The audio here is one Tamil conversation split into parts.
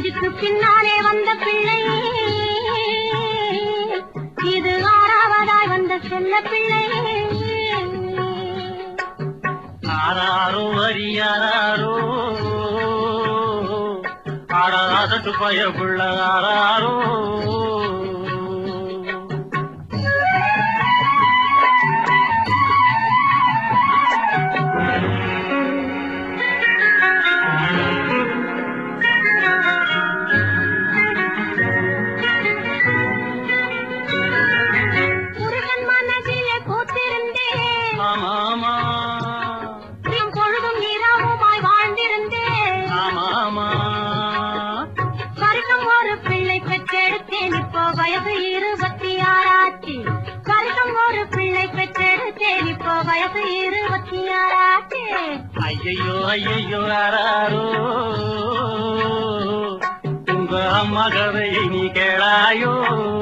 அஞ்சுக்கு பின்னாலே வந்த பிள்ளை இது ஆறாவதாய் வந்த செல்ல பிள்ளை ஆராரோ அறியாரோ ஆடாதட்டு பயப்புள்ள ஆராரோ முருகன் மனதிலே கூத்திருந்தேன் ஆமாமா என் பொழுதும் இரவுமாய் வாழ்ந்திருந்தேன் ஆமாமா வருஷம் ஒரு பிள்ளை பெற்றெடுத்தேன் இப்போ வயசு இருபத்தி ஆறாச்சு வருஷம் ஒரு பிள்ளை பெற்றெடுத்தேன் இப்போ வயசு இருபத்தி ஆறாச்சு ஐயையோ ஐயையோ ஆராரோ உங்க அம்மா கதையை நீ கேளாயோ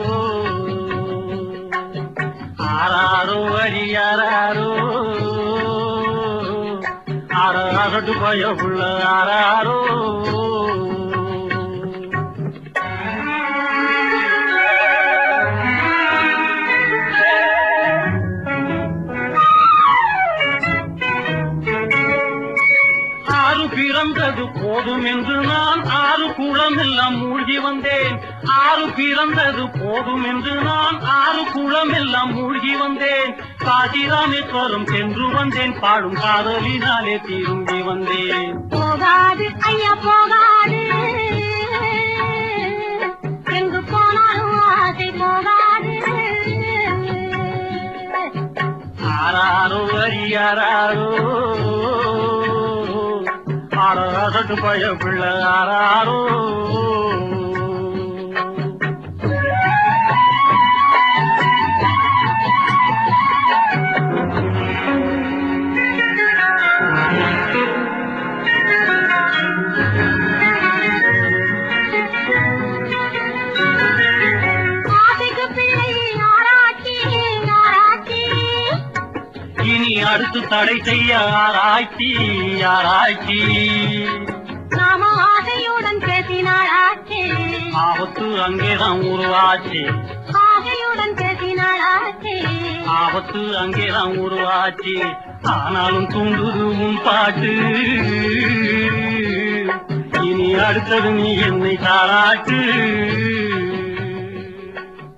ஆராரோ அறியாரோ ஆடாதட்டு பயப்புள்ள ஆராரோ ஆறு பிறந்தது போதும் என்று நான் ஆறு குளம் எல்லாம் மூழ்கி வந்தேன் ஆறு பிறந்தது போதும் என்று நான் ஆறு குளம் எல்லாம் மூழ்கி வந்தேன் காசிராமேஸ்வரம் சென்று வந்தேன் பாடும் காதலினாலே திரும்பி வந்தேன் போகாது ஐயா போகாது எங்கு போனாலும் ஆசை போகாது ஆராரோ அறியாரோ ஆடாதட்டு பயப்புள்ள ஆராரோ ஆசைக்கு பிள்ளை ஆராய்ச்சி ஆராய்ச்சி இனி அடுத்து தடை செய்ய ஆராய்ச்சி ஆராய்ச்சி நாம ஆசையுடன் பேசினாள் ஆச்சு ஆபத்து அங்கேதான் உருவாச்சு ஆசையுடன் பேசினாள் ஆச்சு ஆபத்து அங்கேதான் உருவாச்சு ஆனாலும் தூண்டுது உன் பாட்டு இனி அடுத்தது நீ என்னை தாராட்டு